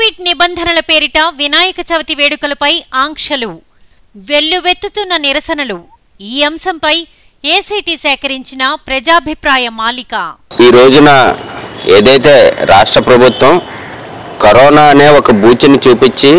Covid నిబంధనల పేరిట వినాయక చవితి వేడుకలపై ఆంక్షలు వెల్లువెత్తుతున్న నిరసనలు ఈ అంశంపై ఏసీటీ సేకరించిన ప్రజాభిప్రాయ మాలిక ఈ రోజున ఏదైతే రాష్ట్ర ప్రభుత్వం కరోనా అనే ఒక బూచిని చూపించి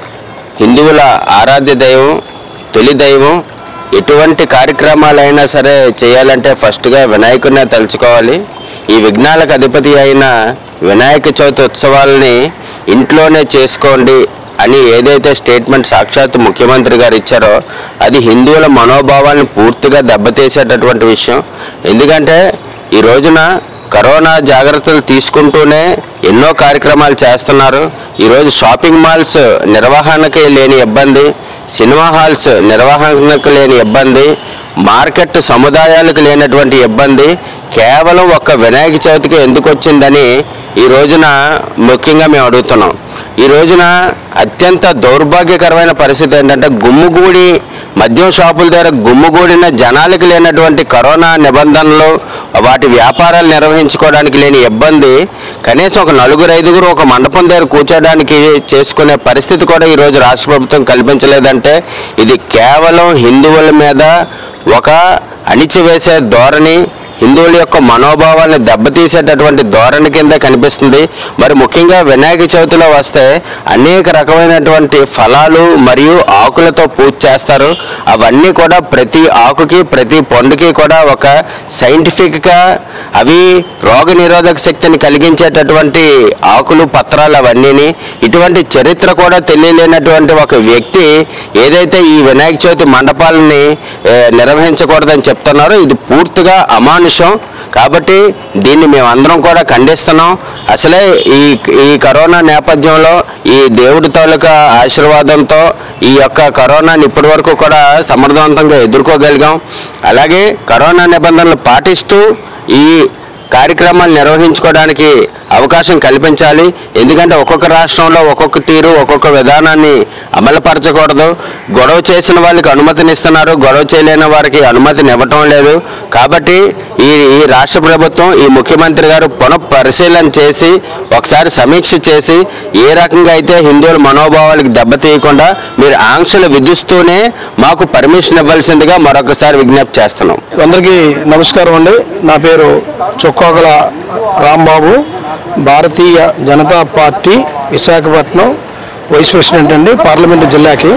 హిందువుల ఆరాధ్య దైవం తొలి దైవం ఎటువంటి కార్యక్రమాలైనా సరే చేయాలంటే ఫస్ట్గా వినాయకుడినే తలుచుకోవాలి ఈ విఘ్నాలకు అధిపతి అయిన వినాయక చవితి ఉత్సవాలని ఇంట్లోనే చేసుకోండి అని ఏదైతే స్టేట్మెంట్ సాక్షాత్ ముఖ్యమంత్రి గారు ఇచ్చారో అది హిందువుల మనోభావాలను పూర్తిగా దెబ్బతీసేటటువంటి విషయం ఎందుకంటే ఈ రోజున కరోనా జాగ్రత్తలు తీసుకుంటూనే ఎన్నో కార్యక్రమాలు చేస్తున్నారు ఈరోజు షాపింగ్ మాల్స్ నిర్వహణకి లేని ఇబ్బంది సినిమా హాల్స్ నిర్వహణకు లేని ఇబ్బంది మార్కెట్ సముదాయాలకు లేనటువంటి ఇబ్బంది కేవలం ఒక్క వినాయక చవితికి ఎందుకు వచ్చిందని ఈ రోజున ముఖ్యంగా మేము అడుగుతున్నాం ఈ రోజున అత్యంత దౌర్భాగ్యకరమైన పరిస్థితి ఏంటంటే గుమ్ముగూడి మద్యం షాపుల దగ్గర గుమ్ముగూడిన జనాలకు లేనటువంటి కరోనా నిబంధనలు వాటి వ్యాపారాలు నిర్వహించుకోవడానికి లేని ఇబ్బంది కనీసం ఒక నలుగురు ఐదుగురు ఒక మండపం దగ్గర కూర్చోడానికి చేసుకునే పరిస్థితి కూడా ఈరోజు రాష్ట్ర ప్రభుత్వం కల్పించలేదంటే ఇది కేవలం హిందువుల మీద ఒక అణిచివేసే ధోరణి హిందువుల యొక్క మనోభావాలను దెబ్బతీసేటటువంటి ధోరణి కింద కనిపిస్తుంది మరి ముఖ్యంగా వినాయక చవితిలో వస్తే అనేక రకమైనటువంటి ఫలాలు మరియు ఆకులతో పూజ చేస్తారు అవన్నీ కూడా ప్రతి ఆకుకి ప్రతి పండుకి కూడా ఒక సైంటిఫిక్గా అవి రోగ నిరోధక శక్తిని కలిగించేటటువంటి ఆకులు పత్రాలు అవన్నీని ఇటువంటి చరిత్ర కూడా తెలియలేనటువంటి ఒక వ్యక్తి ఏదైతే ఈ వినాయక చవితి మండపాలని ఏ, నిర్వహించకూడదని చెప్తున్నారో ఇది పూర్తిగా అమానుషం కాబట్టి దీన్ని మేమందరం కూడా ఖండిస్తున్నాం అసలే ఈ ఈ కరోనా నేపథ్యంలో ఈ దేవుడి తాలూకా ఆశీర్వాదంతో ఈ యొక్క కరోనాని ఇప్పటి వరకు కూడా సమర్థవంతంగా ఎదుర్కోగలిగాం అలాగే కరోనా నిబంధనలు పాటిస్తూ ఈ కార్యక్రమాలు నిర్వహించుకోవడానికి అవకాశం కల్పించాలి ఎందుకంటే ఒక్కొక్క రాష్ట్రంలో ఒక్కొక్క తీరు ఒక్కొక్క విధానాన్ని అమలుపరచకూడదు గొడవ చేసిన వాళ్ళకి అనుమతినిస్తున్నారు గొడవ చేయలేని వారికి అనుమతిని ఇవ్వటం లేదు కాబట్టి ఈ ఈ రాష్ట్ర ప్రభుత్వం ఈ ముఖ్యమంత్రి గారు పునః పరిశీలన చేసి ఒకసారి సమీక్ష చేసి ఏ రకంగా అయితే హిందువుల మనోభావాలకు దెబ్బతీయకుండా మీరు ఆంక్షలు విధిస్తూనే మాకు పర్మిషన్ ఇవ్వాల్సిందిగా మరొకసారి విజ్ఞప్తి చేస్తున్నాం అందరికీ నమస్కారం అండి నా పేరు Chokkakala Rambabu Bharatiya Janata party Visakhapatnam vice president అండి పార్లమెంటు జిల్లాకి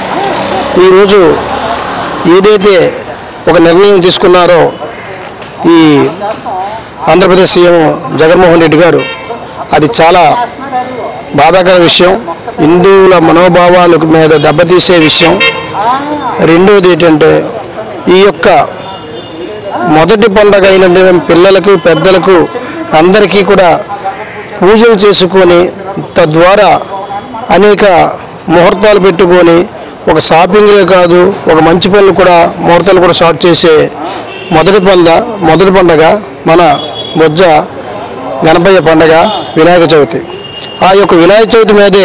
ఈరోజు ఏదైతే ఒక నిర్ణయం తీసుకున్నారో ఈ ఆంధ్రప్రదేశ్ సీఎం జగన్మోహన్ రెడ్డి గారు అది చాలా బాధాకర విషయం హిందువుల మనోభావాల మీద దెబ్బతీసే విషయం రెండవది ఏంటంటే ఈ యొక్క మొదటి పండగ అయినటువంటి పిల్లలకు పెద్దలకు అందరికీ కూడా పూజలు చేసుకొని తద్వారా అనేక ముహూర్తాలు పెట్టుకొని ఒక షాపింగ్లే కాదు ఒక మంచి పనులు కూడా ముహూర్తాలు కూడా స్టార్ట్ చేసే మొదటి పంద మొదటి పండగ మన బొజ్జ గణపయ్య పండగ వినాయక చవితి ఆ యొక్క వినాయక చవితి మీదే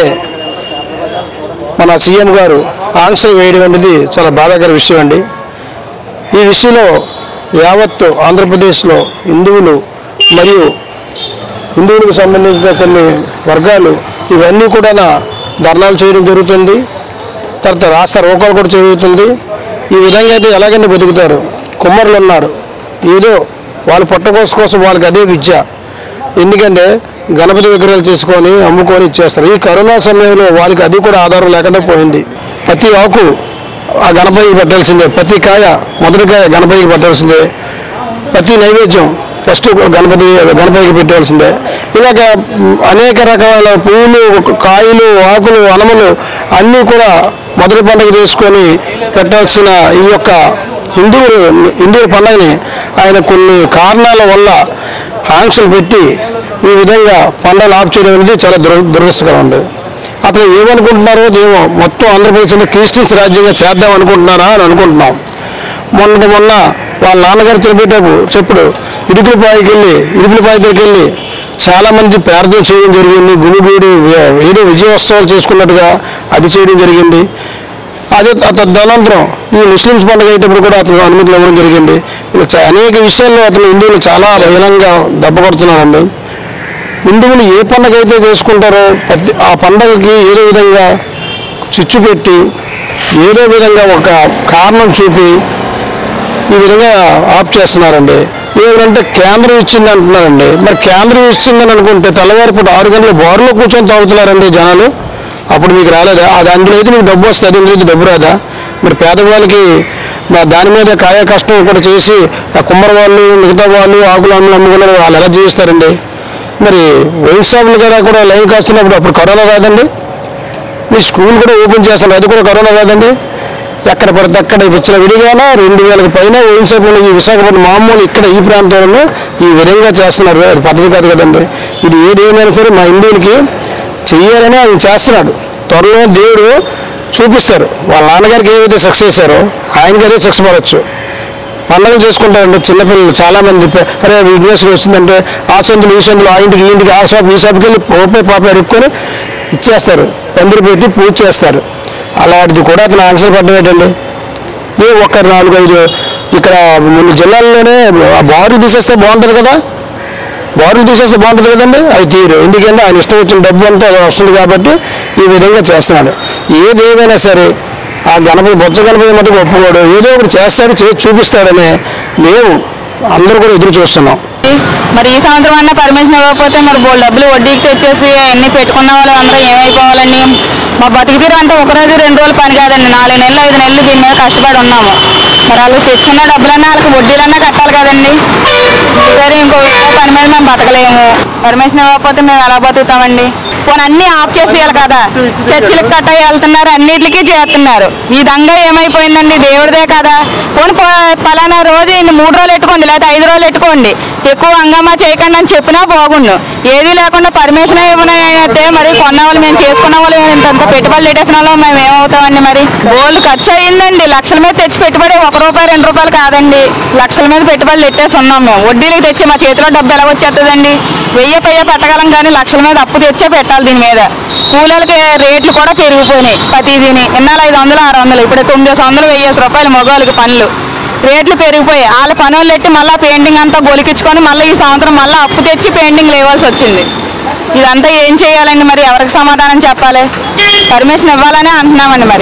మన సీఎం గారు ఆంక్షలు వేయడం అనేది చాలా బాధాకర విషయం అండి ఈ విషయంలో యావత్తు ఆంధ్రప్రదేశ్లో హిందువులు మరియు హిందువులకు సంబంధించిన కొన్ని వర్గాలు ఇవన్నీ కూడా ధర్నాలు చేయడం జరుగుతుంది తర్వాత రాష్ట్ర రోకాలు కూడా జరుగుతుంది ఈ విధంగా అయితే ఎలాగైనా బతుకుతారు కుమ్మరులు ఉన్నారు ఏదో వాళ్ళ పొట్టకోస కోసం వాళ్ళకి అదే విద్య ఎందుకంటే గణపతి విగ్రహాలు చేసుకొని అమ్ముకొని ఇచ్చేస్తారు ఈ కరోనా సమయంలో వాళ్ళకి అది కూడా ఆధారం లేకుండా పోయింది ప్రతి ఆకు ఆ గణపతికి పెట్టాల్సిందే ప్రతి కాయ మొదటి కాయ గణపతికి పెట్టాల్సిందే ప్రతి నైవేద్యం ఫస్ట్ గణపతి గణపతికి పెట్టాల్సిందే ఇలాగ మ్, అనేక రకాల పువ్వులు కాయలు ఆకులు వనములు అన్నీ కూడా మొదటి పండుగ చేసుకొని పెట్టాల్సిన ఈ యొక్క హిందువులు హిందువుల పండుగని ఆయన కొన్ని కారణాల వల్ల ఆంక్షలు పెట్టి ఈ విధంగా పండుగలు ఆఫ్ చేయడం అనేది చాలా దుర దురదృష్టకరం అండి అతను ఏమనుకుంటున్నారో ఏమో మొత్తం ఆంధ్రప్రదేశ్ని క్రిస్టియన్స్ రాజ్యంగా చేద్దాం అనుకుంటున్నారా అని అనుకుంటున్నాం మొన్న మొన్న వాళ్ళ నాన్నగారు చనిపోయేటప్పుడు చెప్పుడు ఇడుపులపాయకి వెళ్ళి ఇడుపులపాయ దగ్గరికి వెళ్ళి చాలా మంది ప్రార్థన చేయడం జరిగింది గుమిగూడి ఏదో విజయోత్సవాలు చేసుకున్నట్టుగా అది చేయడం జరిగింది అదే అతను తదనంతరం ఈ ముస్లిమ్స్ పండుగ అయ్యేటప్పుడు కూడా అతను అనుమతులు ఇవ్వడం జరిగింది ఇలా చా- అనేక విషయాల్లో అతను హిందువులు చాలా బహిరంగంగా దెబ్బ కొడుతున్నారండి హిందువులు ఏ పండగ అయితే చేసుకుంటారో ప్రతి ఆ పండగకి ఏదో విధంగా చిచ్చు పెట్టి ఏదో విధంగా ఒక కారణం చూపి ఈ విధంగా ఆఫ్ చేస్తున్నారండి ఏమంటే కేంద్రం ఇచ్చింది అంటున్నారండి మరి కేంద్రం ఇచ్చిందని అనుకుంటే తెల్లవారిపూట ఆరు గంటల బారులో కూర్చొని తాగుతున్నారండి జనాలు అప్పుడు మీకు రాలేదా అది అందులో అయితే మీకు డబ్బు వస్తుంది అందులో అయితే డబ్బు రాదా మరి పేదవాళ్ళకి మా దాని మీద కాయ కష్టం కూడా చేసి ఆ కుమ్మర వాళ్ళు మిగతా వాళ్ళు ఆకులు అమ్ములు అమ్ముకున్నారు వాళ్ళు ఎలా జీవిస్తారండి మరి వైన్ షాపులు కదా కూడా లైన్ కాస్తున్నప్పుడు అప్పుడు కరోనా కాదండి మీ స్కూల్ కూడా ఓపెన్ చేస్తారు అది కూడా కరోనా కాదండి ఎక్కడ పడితే అక్కడ ఇచ్చిన విడిగానే రెండు వేలకు పైన ఓయిన్సేపులు ఈ విశాఖపట్నం మామూలు ఇక్కడ ఈ ప్రాంతంలో ఈ విధంగా చేస్తున్నారు అది పద్ధతి కాదు కదండి ఇది ఏదేమైనా సరే మా హిందువులకి చెయ్యాలని ఆయన చేస్తున్నాడు త్వరలో దేవుడు చూపిస్తారు వాళ్ళ నాన్నగారికి ఏవైతే సక్సెస్ చేశారో ఆయనకి అదే సక్సెస్ పడవచ్చు పండుగలు చేసుకుంటారండి చిన్నపిల్లలు చాలా మంది పే- అరే విఘ్నేశ్వరు వచ్చిందంటే ఆ సందులు ఈ సందులు ఆ ఇంటికి ఈ ఇంటికి ఆ షాప్ ఈ షాప్కి వెళ్ళి పోపే పాప ఎరుక్కొని ఇచ్చేస్తారు పందిరి పెట్టి పూజ చేస్తారు అలాంటిది కూడా అతను ఆన్సర్ పడ్డమేటండి ఏ ఒక్క నాలుగు ఐదు ఇక్కడ మన జిల్లాల్లోనే ఆ బారు తీసేస్తే బాగుంటుంది కదా బారు తీసేస్తే బాగుంటుంది కదండి అది తీరు ఎందుకంటే ఆయన ఇష్టం వచ్చిన డబ్బు అంతా అది వస్తుంది కాబట్టి ఈ విధంగా చేస్తున్నాడు ఏదేమైనా సరే ఆ గణపతి బొత్స గణపతి మటుకు ఒప్పుకోడు ఏదో ఒకటి చేస్తాడు చేసి చూపిస్తాడని మేము అందరూ కూడా ఎదురు చూస్తున్నాం మరి ఈ సంవత్సరం అన్నా పర్మిషన్ ఇవ్వకపోతే మరి బోల్ డబ్బులు వడ్డీకి తెచ్చేసి అన్ని పెట్టుకున్న వాళ్ళు అందరూ ఏమైపోవాలండి మా బతుకు తీరు అంటే ఒక రోజు రెండు రోజులు పని కాదండి నాలుగు నెలలు ఐదు నెలలు దీని మీద కష్టపడి ఉన్నాము మరి వాళ్ళు తెచ్చుకున్న డబ్బులన్నా వాళ్ళకి వడ్డీలన్నా కట్టాలి కదండి సరే ఇంకో వేరే పని మీద మేము బతకలేము పర్మిషన్ ఇవ్వకపోతే మేము ఎలా బతుకుతామండి పోనీ అన్ని ఆఫ్ చేసేయాలి కదా చర్చిలకు కట్ట వెళ్తున్నారు అన్నిటికీ చేస్తున్నారు ఈ దంగా ఏమైపోయిందండి దేవుడిదే కదా పోనీ ప- పలానా రోజు ఇన్ని మూడు రోజులు ఎట్టుకోండి లేకపోతే ఐదు రోజులు ఎట్టుకోండి ఎక్కువ హంగామా చేయకండి అని చెప్పినా బాగుండు ఏది లేకుండా పర్మిషన్ ఇవ్వనైతే మరి కొన్న వాళ్ళు మేము చేసుకున్న వాళ్ళు మేము ఇంత ఇంత పెట్టుబడులు పెట్టేసిన వాళ్ళు మేము ఏమవుతామండి మరి గోల్డ్ ఖర్చు అయిందండి లక్షల మీద తెచ్చి పెట్టుబడి ఒక రూపాయి రెండు రూపాయలు కాదండి లక్షల మీద పెట్టుబడులు పెట్టేసి ఉన్నాం మేము వడ్డీలకు తెచ్చి మా చేతిలో డబ్బు ఎలా వచ్చేస్తుందండి వెయ్యి పెయ్య పెట్టగలం కానీ లక్షల మీద అప్పు తెచ్చే పెట్టాలి దీని మీద కూలీలకి రేట్లు కూడా పెరిగిపోయినాయి ప్రతిదీని ఇన్నాళ్ళు ఐదు వందలు ఆరు వందలు ఇప్పుడు తొమ్మిది వందలు వెయ్యి రూపాయలు మగవాళ్ళకి పనులు రేట్లు పెరిగిపోయాయి వాళ్ళ పనులు పెట్టి మళ్ళీ పెయింటింగ్ అంతా గొలికించుకొని మళ్ళీ ఈ సంవత్సరం మళ్ళీ అప్పు తెచ్చి పెయింటింగ్ లేవాల్సి వచ్చింది ఇదంతా ఏం చేయాలండి మరి ఎవరికి సమాధానం చెప్పాలి పర్మిషన్ ఇవ్వాలని అంటున్నామండి మరి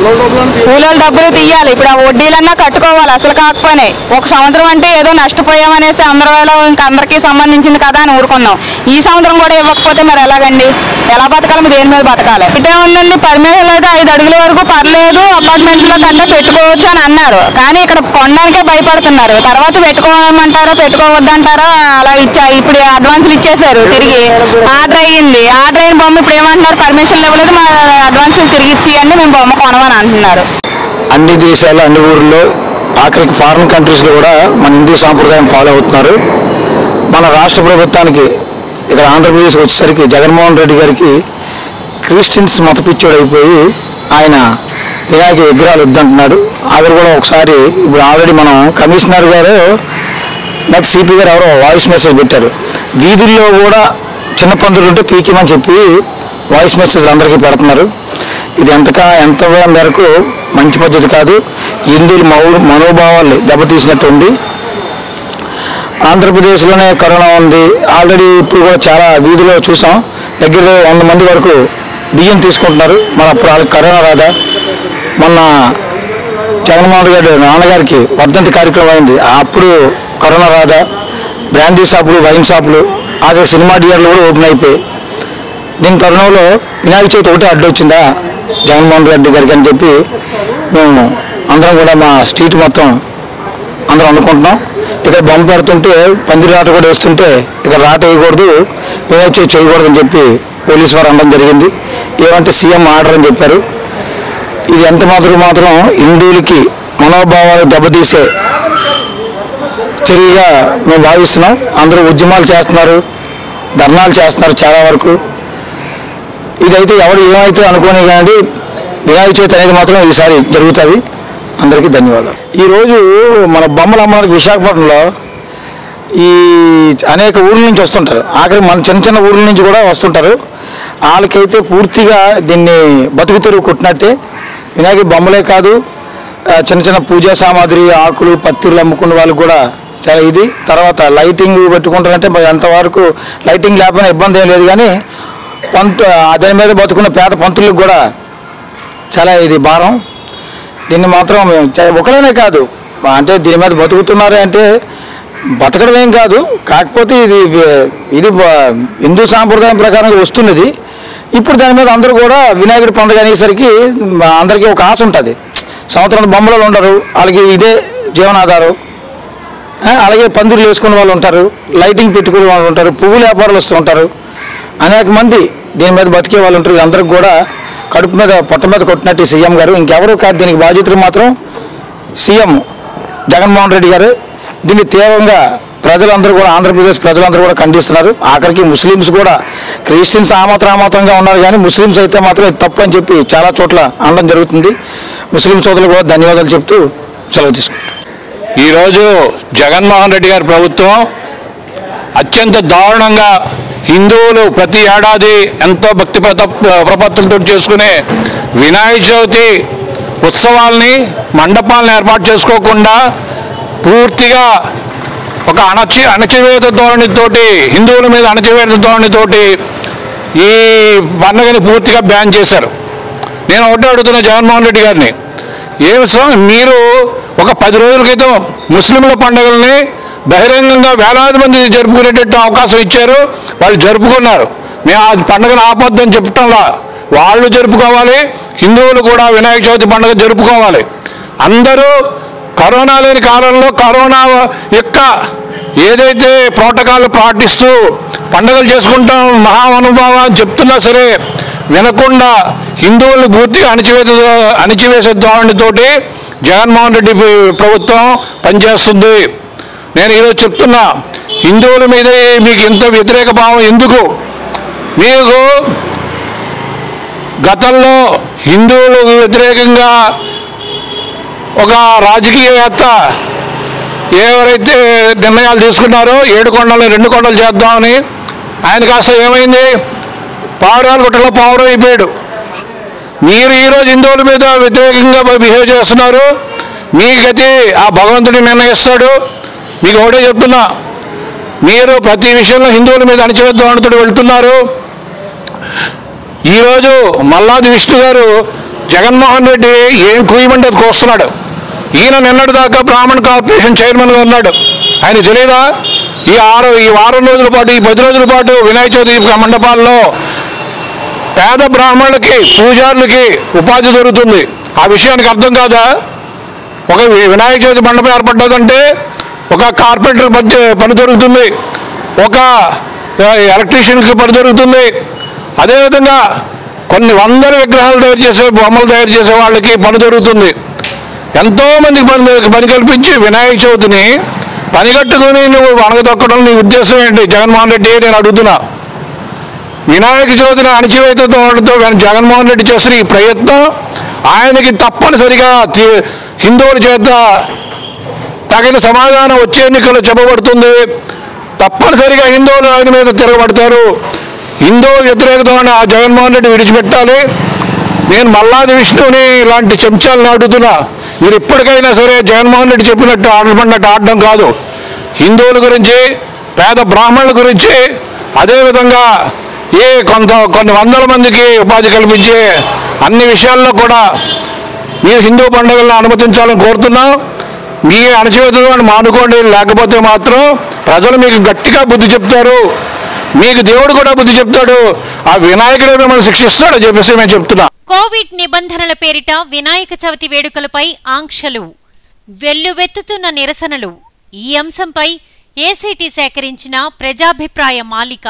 కూలీల డబ్బులు తీయాలి ఇప్పుడు ఆ వడ్డీలన్నా కట్టుకోవాలి అసలు కాకపోయినాయి ఒక సంవత్సరం అంటే ఏదో నష్టపోయామనేసి అందరి వేళ ఇంకా అందరికీ సంబంధించింది కదా అని ఊరుకున్నాం ఈ సంవత్సరం కూడా ఇవ్వకపోతే మరి ఎలాగండి ఎలా బతకాలి మీరు దేని మీద బతకాలి ఇటే ఉందండి పర్మిషన్ అయితే ఐదు అడుగుల వరకు పర్లేదు అపార్ట్మెంట్ లో కంటే పెట్టుకోవచ్చు అని అన్నారు కానీ ఇక్కడ కొనడానికే భయపడుతున్నారు తర్వాత పెట్టుకోమంటారా పెట్టుకోవద్దంటారా అలా ఇచ్చా ఇప్పుడు అడ్వాన్స్లు ఇచ్చేశారు తిరిగి ఆర్డర్ అయ్యింది ఆర్డర్ అయిన బొమ్మ ఇప్పుడు ఏమంటున్నారు పర్మిషన్ ఇవ్వలేదు మా అడ్వాన్స్లు తిరిగి ఇచ్చేయండి మేము బొమ్మ కొనమని అంటున్నారు అన్ని దేశాలు అన్ని ఊర్లో ఆఖరికి ఫారిన్ కంట్రీస్లో కూడా మన హిందూ సాంప్రదాయం ఫాలో అవుతున్నారు మన రాష్ట్ర ప్రభుత్వానికి ఇక్కడ ఆంధ్రప్రదేశ్ వచ్చేసరికి జగన్మోహన్ రెడ్డి గారికి క్రిస్టియన్స్ మతపిచ్చోడు అయిపోయి ఆయన వినాయక విగ్రహాలు వద్దంటున్నాడు ఆవిడ కూడా ఒకసారి ఇప్పుడు ఆల్రెడీ మనం కమిషనర్ గారు నెక్స్ట్ సిపి గారు ఎవరో వాయిస్ మెసేజ్ పెట్టారు వీధుల్లో కూడా చిన్న పందులు ఉంటే పీకిమని చెప్పి వాయిస్ మెసేజ్ అందరికీ పెడుతున్నారు ఇది ఎంతకా ఎంత మేరకు మంచి పద్ధతి కాదు హిందువుల మౌ మనోభావాల్ని దెబ్బతీసినట్టు ఉంది ఆంధ్రప్రదేశ్లోనే కరోనా ఉంది ఆల్రెడీ ఇప్పుడు కూడా చాలా వీధిలో చూసాం దగ్గర వంద మంది వరకు బియ్యం తీసుకుంటున్నారు మన అప్పుడు వాళ్ళకి కరోనా రాదా మొన్న జగన్మోహన్ రెడ్డి గారి నాన్నగారికి వర్ధంతి కార్యక్రమం అయింది అప్పుడు కరోనా రాదా బ్రాందీ షాపులు వైన్ షాపులు ఆఖరి సినిమా థియేటర్లు కూడా ఓపెన్ అయిపోయి దీని తరుణంలో వినాయక చవితి ఒకటే అడ్డు వచ్చిందా జగన్మోహన్ రెడ్డి గారికి అని చెప్పి మేము అందరం కూడా మా స్ట్రీట్ మొత్తం అందరం అనుకుంటున్నాం ఇక్కడ బొమ్మ పెడుతుంటే పందిరి రాట కూడా వేస్తుంటే ఇక్కడ రాట వేయకూడదు వినాయక చవితి చేయకూడదు అని చెప్పి పోలీసు వారు అనడం జరిగింది ఏమంటే సీఎం ఆర్డర్ అని చెప్పారు ఇది ఎంత మాత్రం మాత్రం హిందువులకి మనోభావాలు దెబ్బతీసే చర్యగా మేము భావిస్తున్నాం అందరూ ఉద్యమాలు చేస్తున్నారు ధర్నాలు చేస్తున్నారు చాలా వరకు ఇదైతే ఎవరు ఏమైతే అనుకోని కానీ వినాయక చవితి అనేది మాత్రం ఈసారి జరుగుతుంది అందరికీ ధన్యవాదాలు ఈరోజు మన బొమ్మలు అమ్మడానికి విశాఖపట్నంలో ఈ అనేక ఊర్ల నుంచి వస్తుంటారు ఆఖరి మన చిన్న చిన్న ఊర్ల నుంచి కూడా వస్తుంటారు వాళ్ళకైతే పూర్తిగా దీన్ని బతుకు తెరువు కొట్టినట్టే వినాయక బొమ్మలే కాదు ఆ, చిన్న చిన్న పూజా సామాగ్రి ఆకులు పత్తిర్లు అమ్ముకున్న వాళ్ళకి కూడా చాలా ఇది తర్వాత లైటింగ్ పెట్టుకుంటారంటే మరి ఎంతవరకు లైటింగ్ లేకపోయినా ఇబ్బంది ఏం లేదు కానీ పంతు దాని మీద బతుకున్న పేద పంతులకు కూడా చాలా ఇది భారం దీన్ని మాత్రం మేము చ- ఒకరేనే కాదు అంటే దీని మీద బతుకుతున్నారు అంటే బతకడం ఏం కాదు కాకపోతే ఇది వి- ఇది బ- హిందూ సాంప్రదాయం ప్రకారం వస్తున్నది ఇప్పుడు దాని మీద అందరూ కూడా వినాయకుడి పండుగ అనేసరికి మ- అందరికీ ఒక ఆశ ఉంటుంది సంవత్సరం బొమ్మలు ఉండరు వాళ్ళకి ఇదే జీవనాధారం ఆ, అలాగే పందిర్లు వేసుకునే వాళ్ళు ఉంటారు లైటింగ్ పెట్టుకునే వాళ్ళు ఉంటారు పువ్వుల వ్యాపారులు వస్తూ ఉంటారు అనేక మంది దీని మీద బతికే వాళ్ళు ఉంటారు అందరికి కూడా కడుపు మీద పొట్ట మీద కొట్టినట్టు ఈ సీఎం గారు ఇంకెవరు కాదు దీనికి బాధ్యతలు మాత్రం సీఎం జగన్మోహన్ రెడ్డి గారు దీన్ని తీవ్రంగా ప్రజలందరూ కూడా ఆంధ్రప్రదేశ్ ప్రజలందరూ కూడా ఖండిస్తున్నారు ఆఖరికి ముస్లిమ్స్ కూడా క్రిస్టియన్స్ ఆమోత్రామోతంగా ఉన్నారు కానీ ముస్లిమ్స్ అయితే మాత్రం ఇది తప్పు అని చెప్పి చాలా చోట్ల అనడం జరుగుతుంది ముస్లిం సోదరులు కూడా ధన్యవాదాలు చెప్తూ సెలవు తీసుకుంటాం ఈరోజు జగన్మోహన్ రెడ్డి గారి ప్రభుత్వం అత్యంత దారుణంగా హిందువులు ప్రతి ఏడాది ఎంతో భక్తి ప్రత ప్రపత్తులతో చేసుకునే వినాయక చవితి ఉత్సవాల్ని మండపాలను ఏర్పాటు చేసుకోకుండా పూర్తిగా ఒక అణచి అణచివేత ధోరణితోటి హిందువుల మీద అణచివేత ధోరణితోటి ఈ పండుగని పూర్తిగా బ్యాన్ చేశారు నేను ఒకటే అడుగుతున్నా జగన్మోహన్ రెడ్డి గారిని ఏమి స్వామి మీరు ఒక పది రోజుల క్రితం ముస్లింల పండుగల్ని బహిరంగంగా వేలాది మంది జరుపుకునేటట్టు అవకాశం ఇచ్చారు వాళ్ళు జరుపుకున్నారు మేము ఆ పండుగను ఆపొద్దని చెప్పటంలా వాళ్ళు జరుపుకోవాలి హిందువులు కూడా వినాయక చవితి పండుగ జరుపుకోవాలి అందరూ కరోనా లేని కాలంలో కరోనా యొక్క ఏదైతే ప్రోటోకాల్ పాటిస్తూ పండుగలు చేసుకుంటాం మహానుభావ అని చెప్తున్నా సరే వినకుండా హిందువుల్ని పూర్తిగా అణిచివేత అణిచివేసే ధోరణితోటి జగన్మోహన్ రెడ్డి ప్ర- ప్రభుత్వం పనిచేస్తుంది నేను ఈరోజు చెప్తున్నా హిందువుల మీద మీకు ఇంత వ్యతిరేక భావం ఎందుకు మీకు గతంలో హిందువులకు వ్యతిరేకంగా ఒక రాజకీయవేత్త ఎవరైతే నిర్ణయాలు తీసుకున్నారో ఏడు కొండలు రెండు కొండలు చేద్దామని ఆయన కాస్త ఏమైంది పావురాలు గుట్టలో పావురం అయిపోయాడు మీరు ఈరోజు హిందువుల మీద వ్యతిరేకంగా బిహేవ్ చేస్తున్నారు మీ గతి ఆ భగవంతుడి నిర్ణయిస్తాడు మీకు ఒకటే చెప్తున్నా మీరు ప్రతి విషయంలో హిందువుల మీద అణచివేద్దామనితో వెళ్తున్నారు ఈరోజు మల్లాది విష్ణు గారు జగన్మోహన్ రెడ్డి ఏం కుయ్యమంటే అది కోస్తున్నాడు ఈయన నిన్నటి దాకా బ్రాహ్మణ్ కార్పొరేషన్ చైర్మన్గా ఉన్నాడు ఆయన తెలియదా ఈ ఆరు ఈ వారం రోజుల పాటు ఈ పది రోజుల పాటు వినాయక చవితి మండపాల్లో పేద బ్రాహ్మణులకి పూజారులకి ఉపాధి దొరుకుతుంది ఆ విషయానికి అర్థం కాదా ఒక వి- వినాయక చవితి మండపం ఏర్పడ్డదంటే ఒక కార్పెంటర్ మధ్య పని దొరుకుతుంది ఒక ఆ, ఎలక్ట్రీషియన్కి పని దొరుకుతుంది అదేవిధంగా కొన్ని వందల విగ్రహాలు తయారు చేసే బొమ్మలు తయారు చేసే వాళ్ళకి పని దొరుకుతుంది ఎంతో మందికి పని పని కల్పించి వినాయక చవితిని పని కట్టుకుని నువ్వు వనగదొక్కడం నీ ఉద్దేశం ఏంటి జగన్మోహన్ రెడ్డి నేను అడుగుతున్నా వినాయక చవితిని అణచివేతతో జగన్మోహన్ రెడ్డి చేసిన ఈ ప్రయత్నం ఆయనకి తప్పనిసరిగా తి- హిందువుల చేత తగిన సమాధానం వచ్చే ఎన్నికల్లో చెప్పబడుతుంది తప్పనిసరిగా హిందువులు ఆయన మీద తిరగబడతారు హిందూ వ్యతిరేకత ఆ జగన్మోహన్ రెడ్డి విడిచిపెట్టాలి నేను మల్లాది విష్ణువుని ఇలాంటి చెంచాలను అడుగుతున్నా మీరు ఇప్పటికైనా సరే జగన్మోహన్ రెడ్డి చెప్పినట్టు ఆడపడినట్టు ఆడడం కాదు హిందువుల గురించి పేద బ్రాహ్మణుల గురించి అదేవిధంగా ఏ కొంత కొన్ని వందల మందికి ఉపాధి కల్పించే అన్ని విషయాల్లో కూడా మీరు హిందూ పండుగలను అనుమతించాలని కోరుతున్నాం మీ అణచివేతను మానుకోండి లేకపోతే మాత్రం ప్రజలు మీకు గట్టిగా బుద్ధి చెప్తారు మీకు దేవుడు కూడా బుద్ధి చెప్తాడు ఆ వినాయకుడే మిమ్మల్ని శిక్షిస్తాడని చెప్పేసి మేము చెప్తున్నా కోవిడ్ నిబంధనల పేరిట వినాయక చవితి వేడుకలపై ఆంక్షలు వెల్లువెత్తుతున్న నిరసనలు ఈ అంశంపై ఏసీటీ సేకరించిన ప్రజాభిప్రాయ మాలిక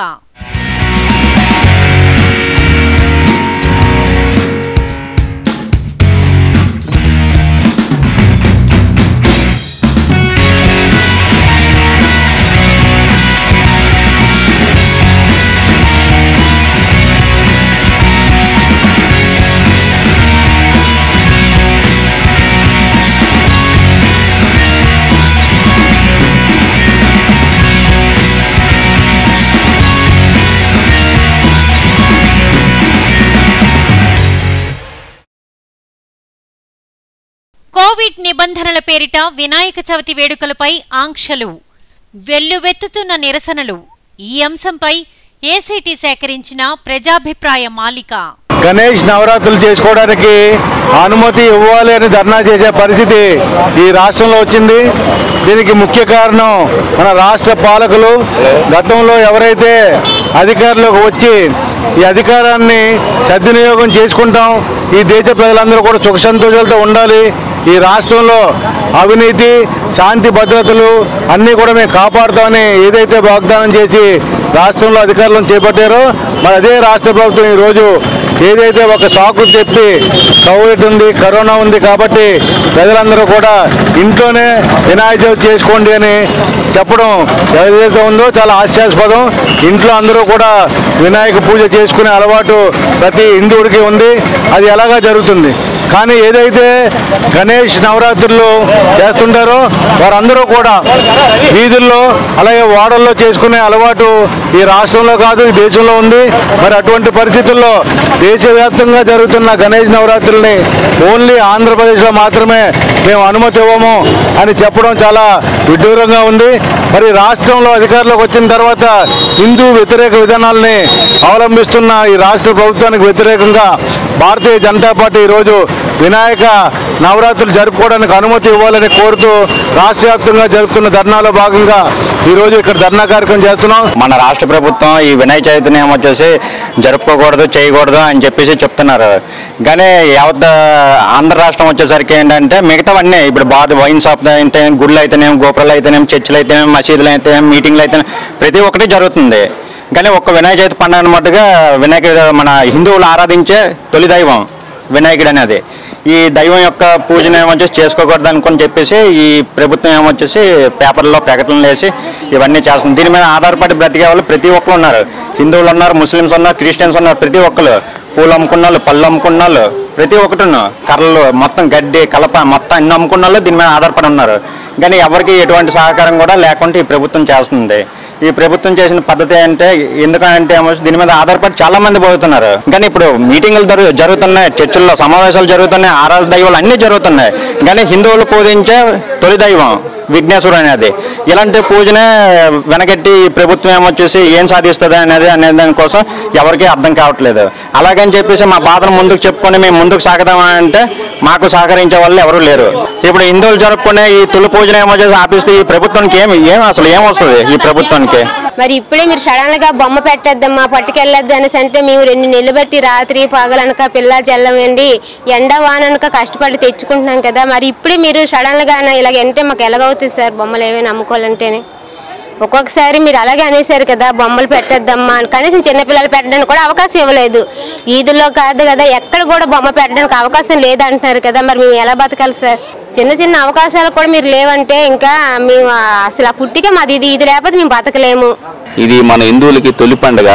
నిబంధనల పేరిట వినాయక చవితి వేడుకలపై ఆంక్షలు వెల్లువెత్తుతున్న నిరసనలు ఈ అంశంపై ఏసీటీ సేకరించిన ప్రజాభిప్రాయ మాలిక గణేష్ నవరాత్రులు చేసుకోవడానికి అనుమతి ఇవ్వాలి అని ధర్నా చేసే పరిస్థితి ఈ రాష్ట్రంలో వచ్చింది దీనికి ముఖ్య కారణం మన రాష్ట్ర పాలకులు గతంలో ఎవరైతే అధికారంలోకి వచ్చి ఈ అధికారాన్ని సద్వినియోగం చేసుకుంటాం ఈ దేశ ప్రజలందరూ కూడా సుఖ సంతోషాలతో ఉండాలి ఈ రాష్ట్రంలో అవినీతి శాంతి భద్రతలు అన్నీ కూడా మేము కాపాడుతామని ఏదైతే వాగ్దానం చేసి రాష్ట్రంలో అధికారులను చేపట్టారో మరి అదే రాష్ట్ర ప్రభుత్వం ఈరోజు ఏదైతే ఒక సాకు చెప్పి కోవిడ్ ఉంది కరోనా ఉంది కాబట్టి ప్రజలందరూ కూడా ఇంట్లోనే వినాయక చవితి చేసుకోండి అని చెప్పడం ఏదైతే ఉందో చాలా హాస్యాస్పదం ఇంట్లో అందరూ కూడా వినాయక పూజ చేసుకునే అలవాటు ప్రతి హిందువుడికి ఉంది అది ఎలాగా జరుగుతుంది కానీ ఏదైతే గణేష్ నవరాత్రులు చేస్తుంటారో వారందరూ కూడా వీధుల్లో అలాగే వాడల్లో చేసుకునే అలవాటు ఈ రాష్ట్రంలో కాదు ఈ దేశంలో ఉంది మరి అటువంటి పరిస్థితుల్లో దేశవ్యాప్తంగా జరుగుతున్న గణేష్ నవరాత్రుల్ని ఓన్లీ ఆంధ్రప్రదేశ్లో మాత్రమే మేము అనుమతి ఇవ్వము అని చెప్పడం చాలా విడ్డూరంగా ఉంది మరి రాష్ట్రంలో అధికారంలోకి వచ్చిన తర్వాత హిందూ వ్యతిరేక విధానాల్ని అవలంబిస్తున్న ఈ రాష్ట్ర ప్రభుత్వానికి వ్యతిరేకంగా భారతీయ జనతా పార్టీ ఈరోజు వినాయక నవరాత్రులు జరుపుకోవడానికి అనుమతి ఇవ్వాలని కోరుతూ రాష్ట్ర వ్యాప్తంగా జరుపుతున్న ధర్నాలో భాగంగా ఈరోజు ఇక్కడ ధర్నా కార్యక్రమం చేస్తున్నాం మన రాష్ట్ర ప్రభుత్వం ఈ వినాయక చవితిని ఏమొచ్చేసి జరుపుకోకూడదు చేయకూడదు అని చెప్పేసి చెప్తున్నారు కానీ యావత్ ఆంధ్ర రాష్ట్రం వచ్చేసరికి ఏంటంటే మిగతావన్నీ ఇప్పుడు బాగా వైన్ షాప్ అయితే గుళ్ళు అయితేనేం గోపురాలు అయితేనేం చర్చిలు అయితేనేం మసీదులు అయితేనేం మీటింగ్లు అయితేనేం ప్రతి ఒక్కటి జరుగుతుంది కానీ ఒక్క వినాయక చవితి పండుగ అన్నట్టుగా వినాయకుడు మన హిందువులు ఆరాధించే తొలి దైవం వినాయకుడు అనేది ఈ దైవం యొక్క పూజను ఏమొచ్చేసి చేసుకోకూడదు అనుకుని చెప్పేసి ఈ ప్రభుత్వం ఏమొచ్చేసి పేపర్లో ప్రకటనలు వేసి ఇవన్నీ చేస్తుంది దీని మీద ఆధారపడి బ్రతికే వాళ్ళు ప్రతి ఒక్కరు ఉన్నారు హిందువులు ఉన్నారు ముస్లిమ్స్ ఉన్నారు క్రిస్టియన్స్ ఉన్నారు ప్రతి ఒక్కరు పూలు అమ్ముకున్న వాళ్ళు పళ్ళు అమ్ముకున్న వాళ్ళు ప్రతి ఒక్కటి కర్రలు మొత్తం గడ్డి కలప మొత్తం అన్ని అమ్ముకున్న వాళ్ళు దీని మీద ఆధారపడి ఉన్నారు కానీ ఎవరికి ఎటువంటి సహకారం కూడా లేకుండా ఈ ప్రభుత్వం చేస్తుంది ఈ ప్రభుత్వం చేసిన పద్ధతి అంటే ఎందుకంటే ఏమో దీని మీద ఆధారపడి చాలా మంది పోతున్నారు కానీ ఇప్పుడు మీటింగులు జరు- జరుగుతున్నాయి చర్చిల్లో సమావేశాలు జరుగుతున్నాయి ఆరాధ దైవాలు అన్నీ జరుగుతున్నాయి కానీ హిందువులు పూజించే తొలి దైవం విఘ్నేశ్వరుడు అనేది ఇలాంటి పూజనే వెనకట్టి ఈ ప్రభుత్వం ఏమొచ్చేసి ఏం సాధిస్తుంది అనేది అనే దానికోసం ఎవరికీ అర్థం కావట్లేదు అలాగని చెప్పేసి మా బాధను ముందుకు చెప్పుకొని మేము ముందుకు సాగదామా అంటే మాకు సహకరించే వాళ్ళు ఎవరు లేరు ఇప్పుడు హిందువులు జరుపుకునే ఈ తొలి పూజను ఏమొచ్చేసి ఆపిస్తే ఈ ప్రభుత్వానికి ఏమి ఏం అసలు ఏం వస్తుంది ఈ ప్రభుత్వానికి మరి ఇప్పుడే మీరు సడన్ గా బొమ్మ పెట్టేద్దమ్మా పట్టుకెళ్ళొద్దు అనేసి అంటే మేము రెండు నెలలు బట్టి రాత్రి పగలనక పిల్ల జల్లమండి ఎండ వాననక కష్టపడి తెచ్చుకుంటున్నాం కదా మరి ఇప్పుడే మీరు సడన్ గా ఇలాగ అంటే మాకు ఎలాగవుతుంది సార్ బొమ్మలు ఏమైనా అమ్ముకోవాలంటేనే ఒక్కొక్కసారి మీరు అలాగే అనేసారు కదా బొమ్మలు పెట్టేద్దమ్మా అని కనీసం చిన్నపిల్లలు పెట్టడానికి కూడా అవకాశం ఇవ్వలేదు వీధుల్లో కాదు కదా ఎక్కడ కూడా బొమ్మ పెట్టడానికి అవకాశం లేదంటున్నారు కదా మరి మేము ఎలా బతకాలి సార్ చిన్న చిన్న అవకాశాలు కూడా మీరు లేవంటే ఇంకా మేము ఆ, అసలు ఆ పుట్టిక మాది ఇది ఇది లేకపోతే మేము బతకలేము ఇది మన హిందువులకి తొలి పండుగ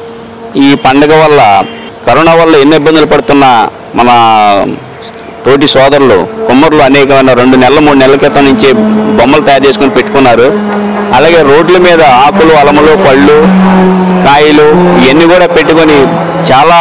ఈ పండుగ వల్ల కరోనా వల్ల ఎన్ని ఇబ్బందులు పడుతున్న మన తోటి సోదరులు కుమ్మరులు అనేకమైన రెండు నెలల మూడు నెలల క్రితం నుంచి బొమ్మలు తయారు చేసుకుని పెట్టుకున్నారు అలాగే రోడ్ల మీద ఆకులు అలములు పళ్ళు కాయలు ఇవన్నీ కూడా పెట్టుకొని చాలా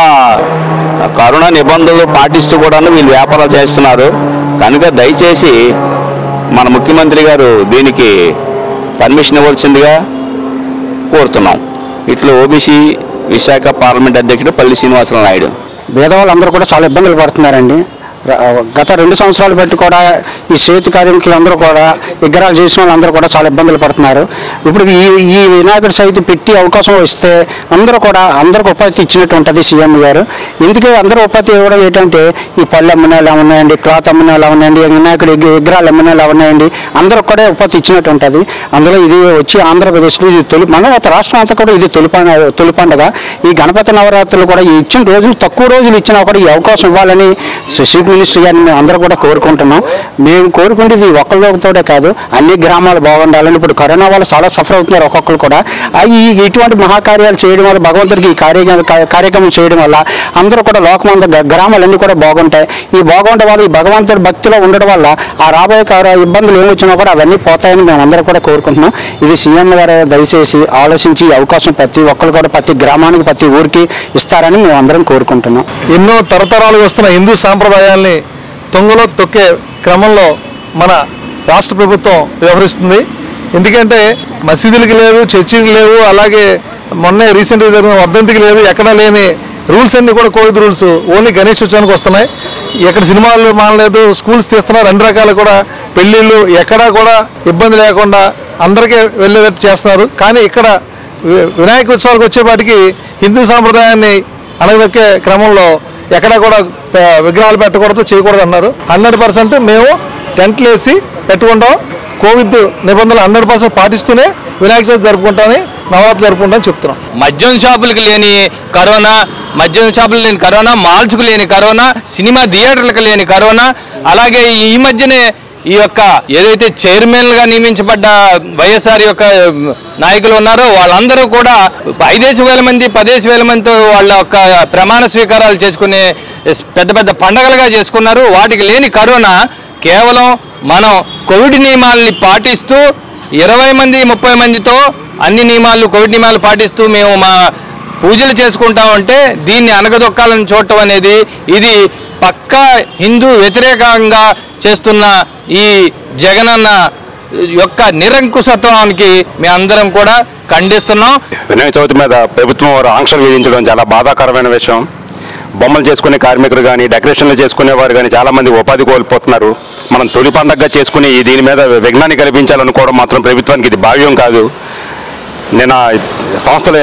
కరోనా నిబంధనలు పాటిస్తూ కూడా వీళ్ళు వ్యాపారాలు చేస్తున్నారు కనుక దయచేసి మన ముఖ్యమంత్రి గారు దీనికి పర్మిషన్ ఇవ్వాల్సిందిగా కోరుతున్నాం ఇట్లా ఓబీసీ విశాఖ పార్లమెంట్ అధ్యక్షుడు పల్లి శ్రీనివాసరావు నాయుడు పేదవాళ్ళందరూ కూడా చాలా ఇబ్బందులు పడుతున్నారండి ర- గత రెండు సంవత్సరాలు బట్టి కూడా ఈ చేతి కార్మికులందరూ కూడా విగ్రహాలు చేసిన వాళ్ళందరూ కూడా చాలా ఇబ్బందులు పడుతున్నారు ఇప్పుడు ఈ ఈ వినాయకుడి సైతి పెట్టి అవకాశం ఇస్తే అందరూ కూడా అందరికి ఉపాధి ఇచ్చినట్టు ఉంటుంది సీఎం గారు ఎందుకు అందరూ ఉపాధి ఇవ్వడం ఏంటంటే ఈ పళ్ళు అమ్మిన ఎలా ఉన్నాయండి క్లాత్ అమ్మిన ఎలా ఉన్నాయండి వినాయకుడి విగ్ర- విగ్రహాలు అమ్మిన ఎలా ఉన్నాయండి అందరికి కూడా ఉపాధి ఇచ్చినట్టు ఉంటుంది అందులో ఇది వచ్చి ఆంధ్రప్రదేశ్లో ఇది తొలి మన రాష్ట్రం అంతా కూడా ఇది తొలి పండుగ తొలి పండుగ ఈ గణపతి నవరాత్రులు కూడా ఈ ఇచ్చిన రోజులు తక్కువ రోజులు ఇచ్చినా కూడా ఈ అవకాశం ఇవ్వాలని చీఫ్ మినిస్టర్ గారిని మేము అందరూ కూడా కోరుకుంటున్నాం మేము కోరుకునేది ఒక్కరితోటే కాదు అన్ని గ్రామాలు బాగుండాలని ఇప్పుడు కరోనా వల్ల చాలా సఫర్ అవుతున్నారు ఒక్కొక్కరు కూడా ఆ ఈ ఇటువంటి మహాకార్యాలు చేయడం వల్ల భగవంతుడికి ఈ కార్యక్రమం కార్యక్రమం చేయడం వల్ల అందరూ కూడా లోకమంద గ- గ్రామాలన్నీ కూడా బాగుంటాయి ఈ బాగుండే వాళ్ళు ఈ భగవంతుడి భక్తిలో ఉండడం వల్ల ఆ రాబోయే కార- ఇబ్బందులు ఏమి వచ్చినా కూడా అవన్నీ పోతాయని మేము అందరూ కూడా కోరుకుంటున్నాం ఇది సీఎం గారు దయచేసి ఆలోచించి ఈ అవకాశం ప్రతి ఒక్కరు కూడా ప్రతి గ్రామానికి ప్రతి ఊరికి ఇస్తారని మేము అందరం కోరుకుంటున్నాం ఎన్నో తరతరాలు వస్తున్న హిందూ సాంప్రదాయాల్ని తొంగలో తొక్కే క్రమంలో మన రాష్ట్ర ప్రభుత్వం వ్యవహరిస్తుంది ఎందుకంటే మసీదులకి లేదు చర్చిలకి లేవు అలాగే మొన్నే రీసెంట్గా జరిగిన వర్ధంతికి లేదు ఎక్కడా లేని రూల్స్ అన్ని కూడా కోవిడ్ రూల్స్ ఓన్లీ గణేష్ ఉత్సవానికి వస్తున్నాయి ఎక్కడ సినిమాలు మానలేదు స్కూల్స్ తీస్తున్నారు అన్ని రకాలు కూడా పెళ్ళిళ్ళు ఎక్కడా కూడా ఇబ్బంది లేకుండా అందరికీ వెళ్ళేటట్టు చేస్తున్నారు కానీ ఇక్కడ వి- వినాయక ఉత్సవాలకు వచ్చేపాటికి హిందూ సాంప్రదాయాన్ని అణగదొక్కే క్రమంలో ఎక్కడా కూడా ఆ, విగ్రహాలు పెట్టకూడదు చేయకూడదు అన్నారు హండ్రెడ్ పర్సెంట్ మేము టెంట్లు వేసి పెట్టుకుంటాం కోవిడ్ నిబంధనలు హండ్రెడ్ పర్సెంట్ పాటిస్తూనే వినాయక చవితి జరుపుకుంటామని నవరాత్రి జరుపుకుంటామని చెప్తున్నాం మద్యం షాపులకు లేని కరోనా మద్యం షాపులు లేని కరోనా మాల్స్కు లేని కరోనా సినిమా థియేటర్లకు లేని కరోనా అలాగే ఈ మధ్యనే ఈ యొక్క ఏదైతే చైర్మన్లుగా నియమించబడ్డ వైఎస్ఆర్ యొక్క నాయకులు ఉన్నారో వాళ్ళందరూ కూడా ఐదేసి వేల మంది పదేసి వేల మందితో వాళ్ళ యొక్క ప్రమాణ స్వీకారాలు చేసుకునే పెద్ద పెద్ద పండగలుగా చేసుకున్నారు వాటికి లేని కరోనా కేవలం మనం కోవిడ్ నియమాల్ని పాటిస్తూ ఇరవై మంది ముప్పై మందితో అన్ని నియమాలు కోవిడ్ నియమాలు పాటిస్తూ మేము మా పూజలు చేసుకుంటామంటే దీన్ని అనగదొక్కాలని చూడటం అనేది ఇది పక్కా హిందూ వ్యతిరేకంగా చేస్తున్న ఈ జగనన్న యొక్క నిరంకుశత్వానికి మేమందరం కూడా ఖండిస్తున్నాం వినాయక చవితి మీద ప్రభుత్వం వారు ఆంక్షలు విధించడం చాలా బాధాకరమైన విషయం బొమ్మలు చేసుకునే కార్మికులు కానీ డెకరేషన్లు చేసుకునే వారు కానీ చాలా మంది ఉపాధి కోల్పోతున్నారు మనం తొలి పండగగా చేసుకుని ఈ దీని మీద విఘ్నాన్ని కల్పించాలనుకోవడం మాత్రం ప్రభుత్వానికి ఇది భావ్యం కాదు నేను ఆ సంస్థల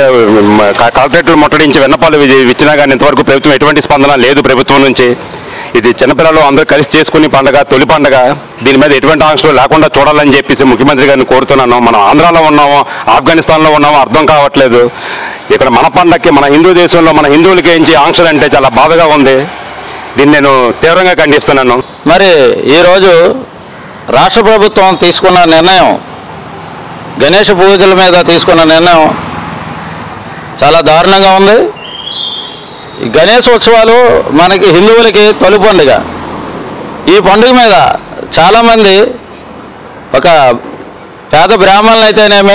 క- కలెక్టరేట్లు ముట్టడించి విన్నపాలు వి- ఇచ్చినా కానీ ఇంతవరకు ప్రభుత్వం ఎటువంటి స్పందన లేదు ప్రభుత్వం నుంచి ఇది చిన్నపిల్లలు అందరూ కలిసి చేసుకుని పండగ తొలి పండగ దీని మీద ఎటువంటి ఆంక్షలు లేకుండా చూడాలని చెప్పేసి ముఖ్యమంత్రి గారిని కోరుతున్నాను మనం ఆంధ్రాలో ఉన్నామో ఆఫ్ఘనిస్తాన్లో ఉన్నామో అర్థం కావట్లేదు ఇక్కడ మన పండగకి మన హిందూ దేశంలో మన హిందువులకి ఏంచి ఆంక్షలు అంటే చాలా బాధగా ఉంది దీన్ని నేను తీవ్రంగా ఖండిస్తున్నాను మరి ఈరోజు రాష్ట్ర ప్రభుత్వం తీసుకున్న నిర్ణయం గణేష పూజల మీద తీసుకున్న నిర్ణయం చాలా దారుణంగా ఉంది ఈ గణేష్ ఉత్సవాలు మనకి హిందువులకి తొలి పండుగ ఈ పండుగ మీద చాలామంది ఒక పేద బ్రాహ్మణులు అయితేనేమి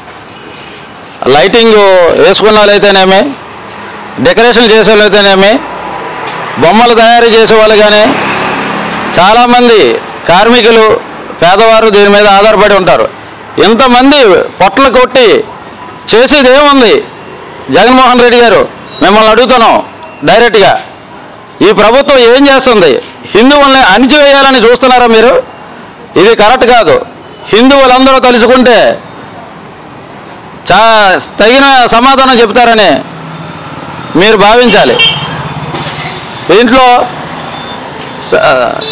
లైటింగ్ వేసుకున్న వాళ్ళు అయితేనేమి డెకరేషన్ చేసే వాళ్ళు అయితేనేమి బొమ్మలు తయారు చేసే వాళ్ళు కానీ చాలామంది కార్మికులు పేదవారు దీని మీద ఆధారపడి ఉంటారు ఇంతమంది పొట్టలు కొట్టి చేసేది ఏముంది జగన్మోహన్ రెడ్డి గారు మిమ్మల్ని అడుగుతున్నాం డైరెక్ట్గా ఈ ప్రభుత్వం ఏం చేస్తుంది హిందువుల్ని అణిచివేయాలని చూస్తున్నారా మీరు ఇది కరెక్ట్ కాదు హిందువులందరూ తలుచుకుంటే చా తగిన సమాధానం చెప్తారని మీరు భావించాలి దీంట్లో స-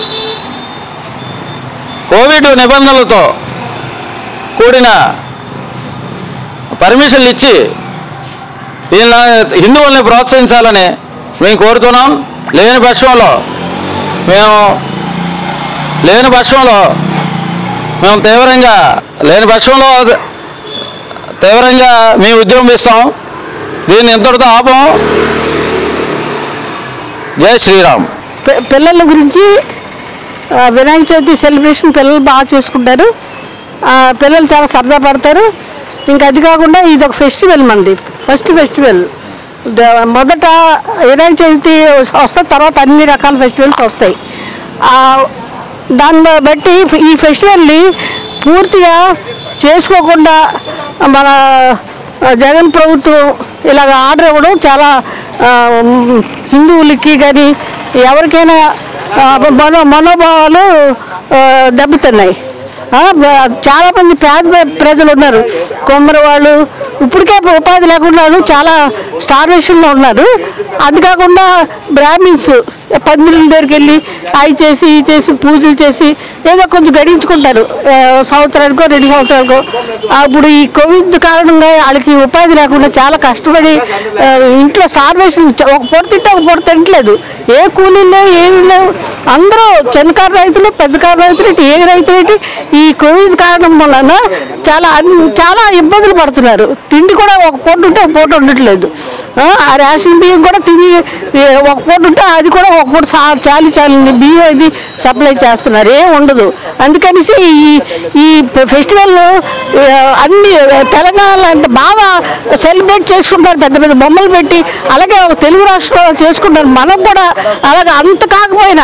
కోవిడ్ నిబంధనలతో కూడిన పర్మిషన్లు ఇచ్చి వీళ్ళ హిందువుల్ని ప్రోత్సహించాలని మేము కోరుతున్నాం లేని పక్షంలో మేము లేని పక్షంలో మేము తీవ్రంగా లేని పక్షంలో తీవ్రంగా మేము ఉద్యమిస్తాం దీన్ని ఇంతటితో ఆపం జై శ్రీరామ్ పి- పిల్లల గురించి ఆ, వినాయక చవితి సెలబ్రేషన్ పిల్లలు బాగా చేసుకుంటారు ఆ, పిల్లలు చాలా సరదా పడతారు ఇంకా అది కాకుండా ఇది ఒక ఫెస్టివల్ మంది ఫస్ట్ ఫెస్టివల్ ద- మొదట వినాయక చవితి వస్తే తర్వాత అన్ని రకాల ఫెస్టివల్స్ వస్తాయి ఆ, దాన్ని బట్టి ఈ ఫెస్టివల్ని పూర్తిగా చేసుకోకుండా మన జగన్ ప్రభుత్వం ఇలాగ ఆర్డర్ ఇవ్వడం చాలా ఆ, హిందువులకి కానీ ఎవరికైనా ఆ, మనో మనోభావాలు ఆ, దెబ్బతిన్నాయి ఆ, బ- చాలా మంది పేద ప్ర- ప్రజలు ఉన్నారు కొమ్మరి వాళ్ళు ఇప్పటికే ఉపాధి లేకుండా వాళ్ళు చాలా స్టార్వేషన్లో ఉన్నారు అది కాకుండా బ్రాహ్మిన్స్ పందిరుల దగ్గరికి వెళ్ళి అవి చేసి ఇవి చేసి పూజలు చేసి ఏదో కొంచెం గడించుకుంటారు ఆ, సంవత్సరానికో రెండు సంవత్సరాలకో అప్పుడు ఈ కోవిడ్ కారణంగా వాళ్ళకి ఉపాధి లేకుండా చాలా కష్టపడి ఆ, ఇంట్లో స్టార్వేషన్ ఒక పూట తింటే ఒక పూట తినట్లేదు ఏ కూలీలు లేవు ఏమీ లేవు అందరూ చిన్నకారు రైతులు పెద్దకారు రైతులు ఇటు ఏ రైతులు ఇటు ఈ కోవిడ్ కారణం వలన చాలా అన్- చాలా ఇబ్బందులు పడుతున్నారు తిండి కూడా ఒక పూట ఉంటే ఒక పూట ఉండట్లేదు ఆ, ఆ రేషన్ బియ్యం కూడా తిని ఏ, ఒక పూట ఉంటే అది కూడా ఒక పూట చా- చాలి చాలి బియ్యం ఇది సప్లై చేస్తున్నారు ఏం ఉండదు అందుకనిసి ఈ ఈ ఫెస్టివల్ అన్ని తెలంగాణలో ఎంత బాగా సెలబ్రేట్ చేసుకుంటారు పెద్ద పెద్ద బొమ్మలు పెట్టి అలాగే ఒక తెలుగు రాష్ట్రంలో చేసుకుంటారు మనం కూడా అలాగే అంత కాకపోయినా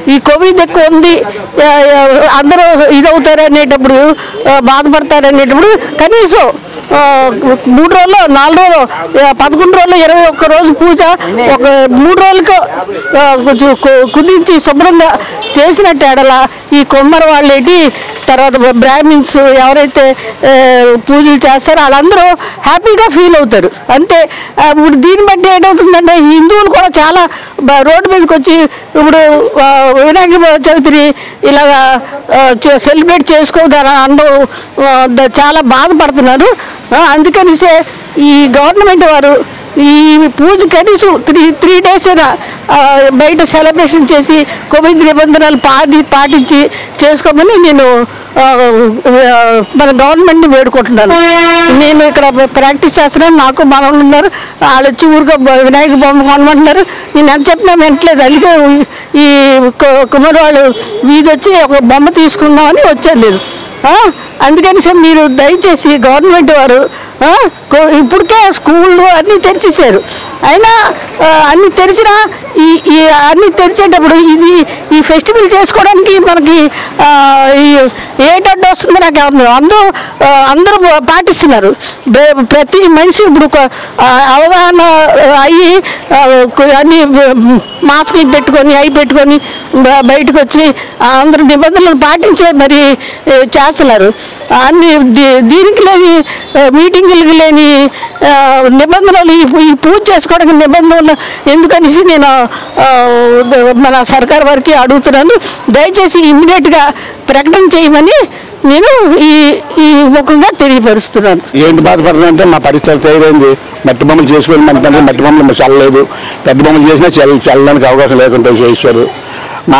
ఈ కోవిడ్ ఎక్కువ ఉంది ఆ, ఆ, అందరూ ఇదవుతారు అనేటప్పుడు ఆ, బాధపడతారు అనేటప్పుడు కనీసం ఆ, మూడు రోజులు నాలుగు రోజులు ఆ, పదకొండు రోజులు ఇరవై ఒక్క రోజు పూజ ఒక మూడు రోజులకు ఆ, కొంచెం కు- కుదించి శుభ్రంగా చేసినట్టు ఎడల ఈ కొమ్మర వాళ్ళేటి తర్వాత బ్రాహ్మిన్స్ ఎవరైతే ఆ, పూజలు చేస్తారో వాళ్ళందరూ హ్యాపీగా ఫీల్ అవుతారు అంతే ఆ, ఇప్పుడు దీన్ని బట్టి ఏంటవుతుందంటే హిందువులు కూడా చాలా బ- రోడ్డు మీదకి వచ్చి ఇప్పుడు ఆ, వినాయక చవితిని ఇలాగా సెలబ్రేట్ చేసుకోదాని అందరూ ఆ, ద- చాలా బాధపడుతున్నారు ఆ, అందుకనిసే ఈ గవర్నమెంట్ వారు ఈ పూజ కనీసం త్రీ త్రీ డేస్ అయినా ఆ, బయట సెలబ్రేషన్ చేసి కోవిడ్ నిబంధనలు పాటి పాటించి చేసుకోమని నేను ఆ, ఆ, మన గవర్నమెంట్ని వేడుకుంటున్నాను నేను ఇక్కడ ప్రాక్టీస్ చేస్తున్నాను నాకు మనవలు ఉన్నారు వాళ్ళు వచ్చి ఊరికే బ- వినాయక బొమ్మ కొనమంటున్నారు నేను ఎంత చెప్పినా వింటలేదు అందుకే ఈ కు- కుమార్ వాళ్ళు వీధి వచ్చి ఒక బొమ్మ తీసుకుందామని వచ్చాను నేను ఆ, అందుకని సార్ మీరు దయచేసి గవర్నమెంట్ వారు ఆ, కో- ఇప్పటికే స్కూళ్ళు అన్నీ తెరిచేశారు అయినా ఆ, అన్ని తెరిచినా ఈ ఈ అన్ని తెరిచేటప్పుడు ఇది ఈ ఫెస్టివల్ చేసుకోవడానికి మనకి ఆ, ఈ ఏటడ్డు వస్తుంది నాకు అర్థం. అందరూ ఆ, అందరూ పాటిస్తున్నారు ప్ర- ప్రతి మనిషి ఇప్పుడు ఒక, ఆ, అవగాహన అయ్యి ఆ, కొ- అన్ని మాస్కులు పెట్టుకొని అవి పెట్టుకొని బ- బయటకు వచ్చి ఆ, అందరూ నిబంధనలు పాటించే మరి ఏ, చేస్తున్నారు అన్ని దీ- దీనికి లేని ఆ, మీటింగులకి లేని ఆ, నిబంధనలు ఈ ఈ పూజ చేసుకోవడానికి నిబంధనలు ఎందుకనేసి నేను ఆ, మన సర్కార్ వారికి అడుగుతున్నాను దయచేసి ఇమ్మీడియట్గా ప్రకటన చేయమని నేను ఈ ఈ ముఖంగా తెలియపరుస్తున్నాను ఏంటి బాధపడుతుందంటే మా పరిస్థితి తయారైంది మట్టి బొమ్మలు చేసుకొని మన తండ్రి మట్టి బొమ్మలు చల్లలేదు పెద్ద బొమ్మలు చేసినా చల్ల చల్లడానికి అవకాశం లేకుండా చేశారు మా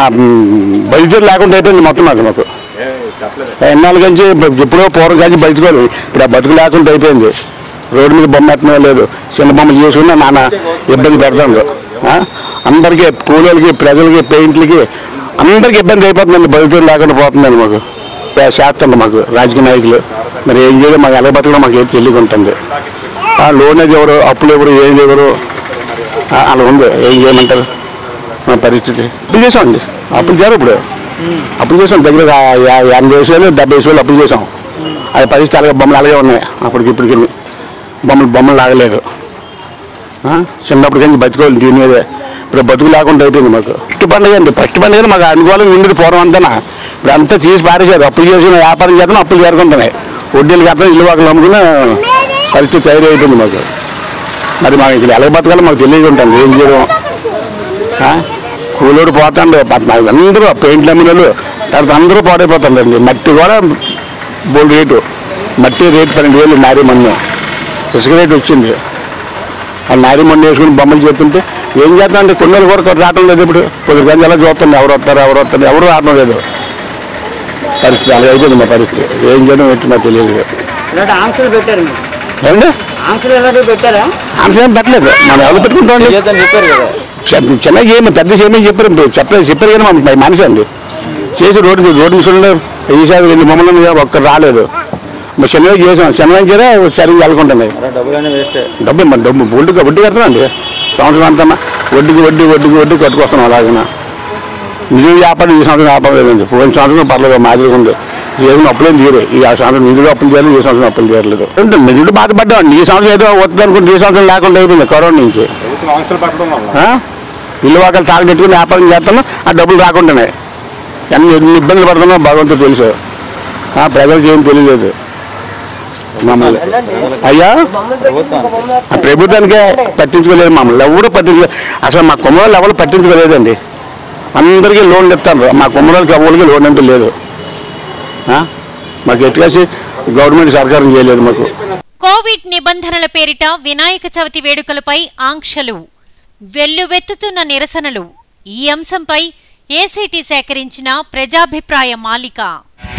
బయట లేకుండా అయిపోయింది మొత్తం అది మాకు ఎన్నాళ్ళ నుంచి ఎప్పుడో పూర్వం కానీ బతుకోలేదు ఇప్పుడు ఆ బతుకు లేకుండా అయిపోయింది రోడ్డు మీద బొమ్మ ఎత్తడం లేదు చిన్న బొమ్మలు చేసుకున్నా నాన్న ఇబ్బంది పెడతాను అందరికీ కూలీలకి ప్రజలకి పెయింట్లకి అందరికీ ఇబ్బంది అయిపోతుందండి బతుకులు లేకుండా పోతుందండి మాకు చేస్తుంది మాకు రాజకీయ నాయకులు మరి ఏం చేయడం మాకు ఎలా బతకడం మాకు ఏం తెలియక ఉంటుంది ఆ లోన్ అది ఎవరు అప్పులు ఎవరు ఏం ఎవరు ఆ, అలా ఉంది ఏం చేయమంటారు మా పరిస్థితి అప్పులు చేసామండి అప్పులు చేరు ఇప్పుడు అప్పులు చేసాం దగ్గర యా- యా- ఎనభై వేసు వేలు డెబ్బై వేసు వేలు అప్పులు చేసాం అది పరిస్థితి అలాగే బొమ్మలు అలాగే ఉన్నాయి అప్పటికి ఇప్పటికి బొమ్మలు బొమ్మలు లాగలేదు ఆ, చిన్నప్పటి నుంచి బతుకోవాలి దీని మీదే ఇప్పుడు బతుకు లేకుండా అయిపోయింది మాకు ఫస్ట్ పండుగ అండి ఫస్ట్ పండుగ మాకు అనుకూలంగా ఉండేది పూర్వం అంతా ఇప్పుడు అంతా తీసి పారేశారు అప్పులు చేసిన వ్యాపారం చేస్తాం అప్పులు చేరుకుంటున్నాయి వడ్డీలు కడతాం ఇల్లు వాకలు అమ్ముకుని పరిస్థితి తయారైపోయింది మాకు మరి మాకు ఇక్కడ ఎలా బతకాలో మాకు తెలియదు ఉంటుంది ఏం చేయడం ఆ? కూలోడు పోతాండు పద్నాలుగు అందరూ పెయింట్లు అమ్మిన వాళ్ళు తర్వాత అందరూ పాడైపోతుండండి మట్టి కూడా బోల్ రేటు మట్టి రేటు పన్నెండు వేలు నారీ మన్ను ఇసుక రేటు వచ్చింది ఆ నారీ మన్ను వేసుకుని బొమ్మలు చేస్తుంటే ఏం చేద్దాం అంటే కొన్ని వాళ్ళు కూడా రావటం లేదు ఇప్పుడు పొద్దు గంజ ఎలా చూస్తుంది ఎవరు వస్తారు ఎవరు వస్తారు ఎవరు రావడం లేదు పరిస్థితి అలాగే అయిపోయింది మా పరిస్థితి ఏం చేయడం ఏంటి నాకు తెలియదు ఇలాంటి ఆంక్షలు పెట్టారు మీరు ఏమండి ఆంక్షలు ఎలాంటివి పెట్టారా ఆమె ఏం పెట్టలేదు మనం ఎవరు పెట్టుకుంటాం చెప్పారు కదా చెప్- చిన్నగా ఏమి పెద్ద చేయమని చెప్పారు ఇప్పుడు చెప్పలేదు చెప్పారు కానీ మా మనిషి అండి చేసి రోడ్డు రోడ్డు చూడండి ఈసారి రెండు బొమ్మలు ఉన్నాయి, ఒక్కరు రాలేదు మరి చిన్నగా చేసాం చిన్నగా చేరే సరిగ్గా వెళ్ళకుంటున్నాయి డబ్బులన్నీ వేస్ట్ డబ్బు మరి డబ్బు వడ్డీకి వడ్డీ కడుతున్నాండి సంవత్సరం అంతా వడ్డీకి వడ్డీ వడ్డీకి వడ్డీ కట్టుకొస్తున్నాం అలాగే నిధులు వ్యాపారం ఈ సంవత్సరం వ్యాపారం లేదండి పోయిన సంవత్సరం పర్లేదు మాదిరిగా ఉంది ఏదైనా అప్పులేం తీరు ఈ ఆ సంవత్సరం నిధులు అప్పులు చేయలేదు ఈ సంవత్సరం అప్పులు చేయలేదు అంటే నిధులు బాధపడ్డామండి ఈ సంవత్సరం ఏదో వస్తుంది అనుకుంటే ఈ సంవత్సరం లేకుండా అయిపోయింది కరోనా నుంచి ఆంక్షలు పెట్టడం వల్ల ఆ? ఇల్లు వాకలు తాగబెట్టుకుని వ్యాపారం చేస్తాను ఆ డబ్బులు రాకుండానే ఎన్ని ఎన్ని ఇబ్బందులు పడుతున్నా భగవంతుడు తెలుసు ఆ, ప్రజలకు ఏం తెలియలేదు మమ్మల్ని అయ్యా ఆ ప్రభుత్వానికే పట్టించుకోలేదు మమ్మల్ని ఎవరు పట్టించుకో అసలు మా కుమ్మరాలు ఎవరు పట్టించుకోలేదండి అందరికీ లోన్లు ఇస్తాను మా కుమ్మరాలకి ఎవరికి లోన్ అంటూ లేదు ఆ? మాకు ఎట్టుకేసి గవర్నమెంట్ సహకారం చేయలేదు మాకు కోవిడ్ నిబంధనల పేరిట వినాయక చవితి వేడుకలపై ఆంక్షలు వెల్లువెత్తుతున్న నిరసనలు ఈ అంశంపై ఏసీటీ సేకరించిన ప్రజాభిప్రాయ మాలిక